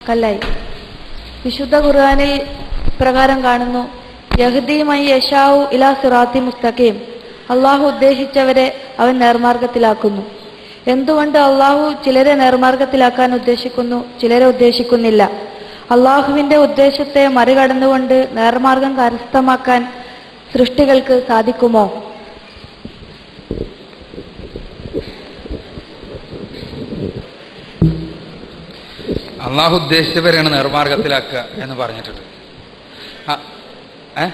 കല്ലായി വിശുദ്ധ ഖുർആനിൽ പ്രകാരം കാണുന്നു യഹ്ദിയുമായി യശാവു ഇലാ സിറാത്തി മുസ്തഖീം അള്ളാഹു ഉദ്ദേശിച്ചവരെ അവൻ നേർമാർഗത്തിലാക്കുന്നു എന്തുകൊണ്ട് അള്ളാഹു ചിലരെ നേർമാർഗത്തിലാക്കാൻ ഉദ്ദേശിക്കുന്നു ചിലരെ ഉദ്ദേശിക്കുന്നില്ല അള്ളാഹുവിന്റെ ഉദ്ദേശത്തെ മറികടന്നുകൊണ്ട് നേർമാർഗം കരസ്ഥമാക്കാൻ സൃഷ്ടികൾക്ക് സാധിക്കുമോ അള്ളാഹു ഉദ്ദേശിച്ചവരെയാണ് നേർമാർഗത്തിലാക്കുക എന്ന് പറഞ്ഞിട്ടുണ്ട് ആ, ഏ?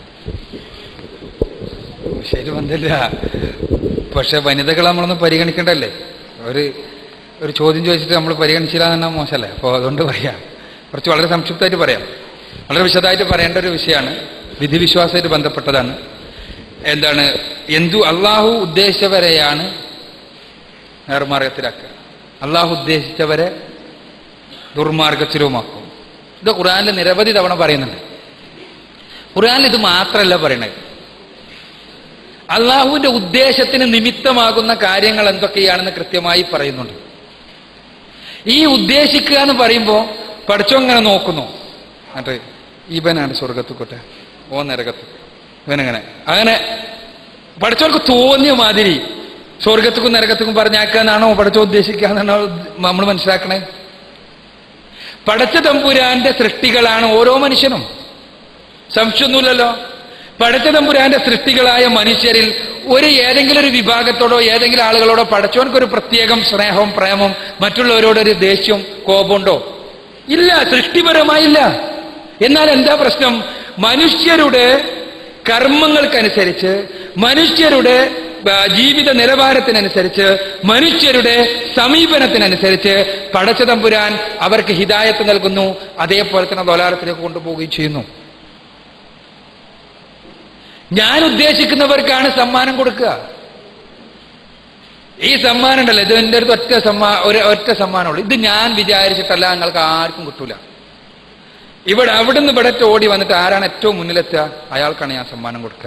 ശരി ബന്ധമില്ല പക്ഷെ വനിതകൾ നമ്മളൊന്ന് പരിഗണിക്കണ്ടല്ലേ ഒരു ഒരു ചോദ്യം ചോദിച്ചിട്ട് നമ്മൾ പരിഗണിച്ചില്ല എന്ന് പറഞ്ഞാൽ മോശമല്ലേ അപ്പോൾ അതുകൊണ്ട് പറയാം കുറച്ച് വളരെ സംക്ഷിപ്തമായിട്ട് പറയാം വളരെ വിശദമായിട്ട് പറയേണ്ട ഒരു വിഷയമാണ് വിധിവിശ്വാസമായിട്ട് ബന്ധപ്പെട്ടതാണ് എന്താണ് എന്തു അള്ളാഹു ഉദ്ദേശിച്ചവരെയാണ് നേർമാർഗത്തിലാക്കുക അള്ളാഹു ഉദ്ദേശിച്ചവരെ ദുർമാർഗത്തിലുമാക്കും ഇത് ഖുറാനിൽ നിരവധി തവണ പറയുന്നുണ്ട് ഖുറാനിൽ ഇത് മാത്രമല്ല പറയണത് അള്ളാഹുവിന്റെ ഉദ്ദേശത്തിന് നിമിത്തമാകുന്ന കാര്യങ്ങൾ എന്തൊക്കെയാണെന്ന് കൃത്യമായി പറയുന്നുണ്ട് ഈ ഉദ്ദേശിക്കുക എന്ന് പറയുമ്പോൾ പഠിച്ചോ ഇങ്ങനെ നോക്കുന്നു എന്നിട്ട് ഇവനാണ് സ്വർഗത്തുക്കൊട്ടെ ഓ നരകത്ത് ഇവനങ്ങനെ അങ്ങനെ പഠിച്ചവർക്ക് തോന്നിയ മാതിരി സ്വർഗത്തുക്കും നരകത്തുക്കും പറഞ്ഞാക്കാന്നാണോ പഠിച്ചോ ഉദ്ദേശിക്കുക എന്നാണോ നമ്മൾ മനസ്സിലാക്കണേ പടച്ച തമ്പുരാന്റെ സൃഷ്ടികളാണ് ഓരോ മനുഷ്യനും സംശയമൊന്നുമില്ലല്ലോ പടച്ച തമ്പുരാന്റെ സൃഷ്ടികളായ മനുഷ്യരിൽ ഒരു ഏതെങ്കിലും ഒരു വിഭാഗത്തോടോ ഏതെങ്കിലും ആളുകളോടോ പടച്ചവൻക്കൊരു പ്രത്യേകം സ്നേഹവും പ്രേമവും മറ്റുള്ളവരോടൊരു ദേഷ്യവും കോപമുണ്ടോ ഇല്ല സൃഷ്ടിപരമായില്ല എന്നാൽ എന്താ പ്രശ്നം മനുഷ്യരുടെ കർമ്മങ്ങൾക്കനുസരിച്ച് മനുഷ്യരുടെ ആ, ജീവിത നിലവാരത്തിനനുസരിച്ച് മനുഷ്യരുടെ സമീപനത്തിനനുസരിച്ച് പടച്ച തമ്പുരാൻ അവർക്ക് ഹിദായത്ത് നൽകുന്നു അതേപോലെ തന്നെ ദോലാരത്തിലേക്ക് കൊണ്ടുപോവുകയും ചെയ്യുന്നു ഞാൻ ഉദ്ദേശിക്കുന്നവർക്കാണ് സമ്മാനം കൊടുക്കുക ഈ സമ്മാനം ഉണ്ടല്ലോ ഇത് എൻ്റെ അടുത്ത് ഒറ്റ സമ്മാ ഒരു ഒറ്റ സമ്മാനമുള്ളൂ ഇത് ഞാൻ വിചാരിച്ചിട്ടല്ല നിങ്ങൾക്ക് ആർക്കും കിട്ടൂല ഇവിടെ അവിടുന്ന് ഇവിടെ ഓടി വന്നിട്ട് ആരാണ് ഏറ്റവും മുന്നിലെത്തുക അയാൾക്കാണ് ഞാൻ സമ്മാനം കൊടുക്കുക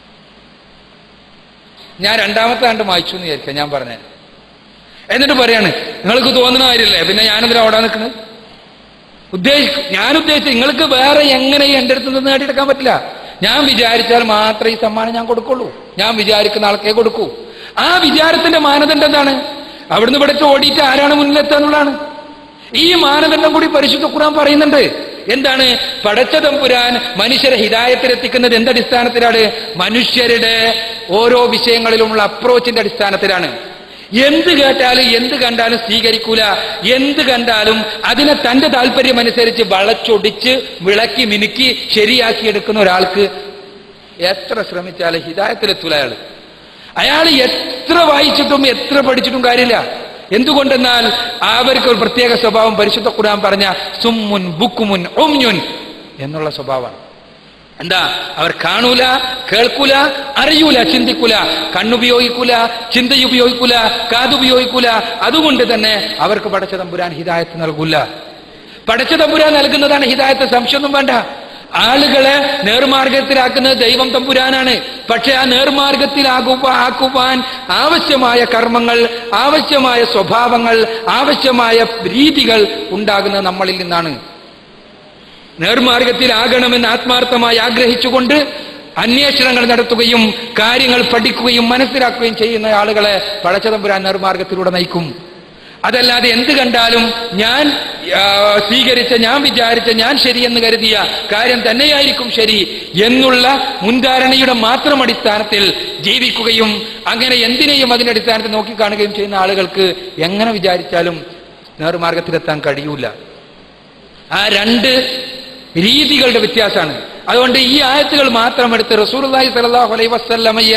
ഞാൻ രണ്ടാമത്തെ ആണ്ട് വായിച്ചു എന്ന് വിചാരിക്കാം ഞാൻ പറഞ്ഞ എന്നിട്ട് പറയാണ് നിങ്ങൾക്ക് തോന്നുന്ന കാര്യമില്ലേ പിന്നെ ഞാനെന്തിനാ ഓടാൻ നിൽക്കുന്നത് ഉദ്ദേശിക്കും ഞാൻ ഉദ്ദേശിച്ചു നിങ്ങൾക്ക് വേറെ എങ്ങനെ എൻ്റെ അടുത്ത് നിന്ന് നേടിയെടുക്കാൻ പറ്റില്ല ഞാൻ വിചാരിച്ചാൽ മാത്രമേ ഈ സമ്മാനം ഞാൻ കൊടുക്കുള്ളൂ ഞാൻ വിചാരിക്കുന്ന ആൾക്കേ കൊടുക്കൂ ആ വിചാരത്തിന്റെ മാനദണ്ഡം എന്താണ് അവിടുന്ന് ഇവിടെ ഓടിയിട്ട് ആരാണ് മുന്നിലെത്താന്നുള്ളതാണ് ഈ മാനദണ്ഡം കൂടി പരിശുദ്ധ ഖുർആൻ പറയുന്നുണ്ട് എന്താണ് പടച്ച തമ്പുരാൻ മനുഷ്യരെ ഹിതായത്തിലെത്തിക്കുന്നത് എന്തടിസ്ഥാനത്തിലാണ് മനുഷ്യരുടെ ഓരോ വിഷയങ്ങളിലുമുള്ള അപ്രോച്ചിന്റെ അടിസ്ഥാനത്തിലാണ് എന്ത് കേട്ടാലും എന്ത് കണ്ടാലും സ്വീകരിക്കൂല എന്ത് കണ്ടാലും അതിനെ തന്റെ താല്പര്യം അനുസരിച്ച് വളച്ചൊടിച്ച് വിളക്കി മിനുക്കി ശരിയാക്കി എടുക്കുന്ന ഒരാൾക്ക് എത്ര ശ്രമിച്ചാലും ഹിതായത്തിലെത്തൂല അയാൾ അയാൾ എത്ര വായിച്ചിട്ടും എത്ര പഠിച്ചിട്ടും കാര്യമില്ല എന്തുകൊണ്ടെന്നാൽ അവർക്ക് ഒരു പ്രത്യേക സ്വഭാവം പരിശുദ്ധ ഖുർആൻ പറഞ്ഞ സുമ്മുൻ ബുക്കുമുൻ ഒമ്യുൻ എന്നുള്ള സ്വഭാവമാണ് എന്താ അവർ കാണൂല കേൾക്കൂല അറിയൂല ചിന്തിക്കൂല കണ്ണുപയോഗിക്കൂല ചിന്ത ഉപയോഗിക്കൂല കാതുപയോഗിക്കൂല അതുകൊണ്ട് തന്നെ അവർക്ക് പടച്ച തമ്പുരാൻ ഹിദായത്ത് നൽകൂല പടച്ച തമ്പുരാൻ നൽകുന്നതാണ് ഹിദായത്ത് സംശയമൊന്നും വേണ്ട ആളുകളെ നേർമാർഗത്തിലാക്കുന്നത് ദൈവം തമ്പുരാനാണ് പക്ഷെ ആ നേർമാർഗത്തിലാകുക ആക്കുവാൻ ആവശ്യമായ കർമ്മങ്ങൾ ആവശ്യമായ സ്വഭാവങ്ങൾ ആവശ്യമായ രീതികൾ ഉണ്ടാകുന്നത് നമ്മളിൽ നിന്നാണ് നേർമാർഗത്തിലാകണമെന്ന് ആത്മാർത്ഥമായി ആഗ്രഹിച്ചുകൊണ്ട് അന്വേഷണങ്ങൾ നടത്തുകയും കാര്യങ്ങൾ പഠിക്കുകയും മനസ്സിലാക്കുകയും ചെയ്യുന്ന ആളുകളെ പടച്ചതമ്പുരാൻ നേർമാർഗത്തിലൂടെ നയിക്കും അതല്ലാതെ എന്ത് കണ്ടാലും ഞാൻ ആ, സ്വീകരിച്ച ഞാൻ വിചാരിച്ച ഞാൻ ശരിയെന്ന് കരുതിയ കാര്യം തന്നെയായിരിക്കും ശരി എന്നുള്ള മുൻധാരണയുടെ മാത്രം അടിസ്ഥാനത്തിൽ ജീവിക്കുകയും അങ്ങനെ എന്തിനേയും അതിന്റെ അടിസ്ഥാനത്തിൽ നോക്കിക്കാണുകയും ചെയ്യുന്ന ആളുകൾക്ക് എങ്ങനെ വിചാരിച്ചാലും നേർമാർഗത്തിലെത്താൻ കഴിയൂല ആ രണ്ട് രീതികളുടെ വ്യത്യാസമാണ് അതുകൊണ്ട് ഈ ആയത്തുകൾ മാത്രം എടുത്ത് റസൂർലായി സലാഹു അലൈ വസ്ല്ലമയ്യ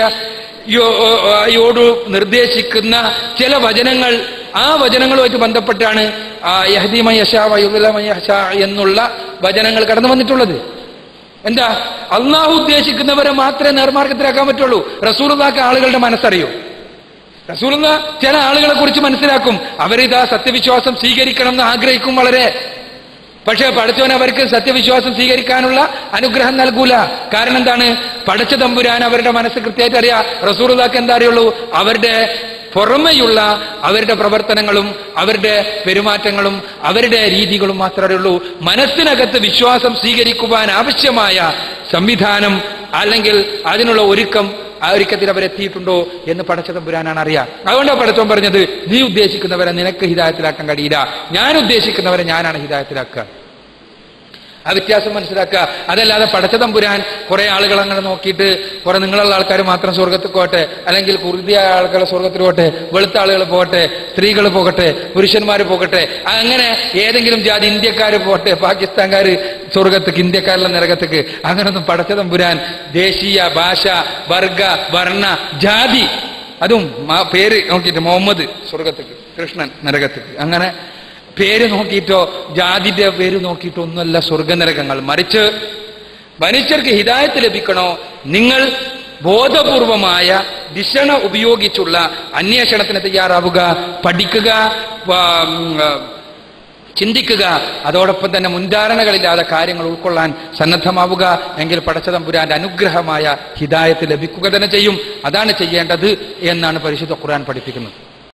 യോട് നിർദ്ദേശിക്കുന്ന ചില വചനങ്ങൾ ആ വചനങ്ങളുമായിട്ട് ബന്ധപ്പെട്ടാണ് ആ യഹദീമയ എന്നുള്ള വചനങ്ങൾ കടന്നു വന്നിട്ടുള്ളത് എന്താ അള്ളാഹു ഉദ്ദേശിക്കുന്നവരെ മാത്രമേ നേർമാർഗത്തിലാക്കാൻ പറ്റുള്ളൂ റസൂർലാക്ക് ആളുകളുടെ മനസ്സറിയോ റസൂലുള്ള ചില ആളുകളെ കുറിച്ച് മനസ്സിലാക്കും അവരിതാ സത്യവിശ്വാസം സ്വീകരിക്കണം എന്ന് ആഗ്രഹിക്കും വളരെ പക്ഷേ പഠിച്ചവൻ അവർക്ക് സത്യവിശ്വാസം സ്വീകരിക്കാനുള്ള അനുഗ്രഹം നൽകൂല കാരണം എന്താണ് പഠിച്ച തമ്പുരാൻ അവരുടെ മനസ്സ് കൃത്യമായിട്ട് അറിയാം റസൂറുദാക്ക് എന്താ അറിയുള്ളൂ അവരുടെ പുറമെയുള്ള അവരുടെ പ്രവർത്തനങ്ങളും അവരുടെ പെരുമാറ്റങ്ങളും അവരുടെ രീതികളും മാത്രമേ ഉള്ളൂ മനസ്സിനകത്ത് വിശ്വാസം സ്വീകരിക്കുവാൻ ആവശ്യമായ സംവിധാനം അല്ലെങ്കിൽ അതിനുള്ള ഒരുക്കം ആ ഒരുക്കത്തിൽ അവരെത്തിയിട്ടുണ്ടോ എന്ന് പടച്ചതമ്പുരാനാണ് അറിയാം അതുകൊണ്ടാണ് പടച്ചവൻ പറഞ്ഞത് നീ ഉദ്ദേശിക്കുന്നവരെ നിനക്ക് ഹിതായത്തിലാക്കാൻ കഴിയില്ല ഞാൻ ഉദ്ദേശിക്കുന്നവരെ ഞാനാണ് ഹിതായത്തിലാക്കുക ആ വ്യത്യാസം മനസ്സിലാക്കുക അതല്ലാതെ പടച്ചതമ്പുരാൻ കുറെ ആളുകൾ അങ്ങനെ നോക്കിയിട്ട് കുറെ നിങ്ങളുള്ള ആൾക്കാർ മാത്രം സ്വർഗത്തിൽ പോകട്ടെ അല്ലെങ്കിൽ കുറുതിയ ആളുകൾ സ്വർഗത്തിൽ പോകട്ടെ വെളുത്ത ആളുകൾ പോകട്ടെ സ്ത്രീകൾ പോകട്ടെ പുരുഷന്മാർ പോകട്ടെ അങ്ങനെ ഏതെങ്കിലും ജാതി ഇന്ത്യക്കാർ പോകട്ടെ പാകിസ്ഥാൻകാർ സ്വർഗത്തേക്ക് ഇന്ത്യക്കാരിലെ നരകത്തേക്ക് അങ്ങനൊന്നും പടച്ചതമ്പുരാൻ ദേശീയ ഭാഷ വർഗ വർണ്ണ ജാതി അതും മാ- പേര് നോക്കിയിട്ട് മുഹമ്മദ് സ്വർഗത്തേക്ക് കൃഷ്ണൻ നരകത്തേക്ക് അങ്ങനെ പേര് നോക്കിയിട്ടോ ജാതിന്റെ പേര് നോക്കിയിട്ടോ ഒന്നുമല്ല സ്വർഗനരകങ്ങൾ മറിച്ച് മനുഷ്യർക്ക് ഹിതായത്ത് ലഭിക്കണോ നിങ്ങൾ ബോധപൂർവമായ ദിശണ ഉപയോഗിച്ചുള്ള അന്വേഷണത്തിന് തയ്യാറാവുക പഠിക്കുക വ- ഉം, ആ, ചിന്തിക്കുക അതോടൊപ്പം തന്നെ മുൻധാരണകളില്ലാതെ കാര്യങ്ങൾ ഉൾക്കൊള്ളാൻ സന്നദ്ധമാവുക എങ്കിൽ പടച്ചതമ്പുരാന്റെ അനുഗ്രഹമായ ഹിതായത്ത് ലഭിക്കുക തന്നെ ചെയ്യും അതാണ് ചെയ്യേണ്ടത് എന്നാണ് പരിശുദ്ധ ഖുർആൻ പഠിപ്പിക്കുന്നത്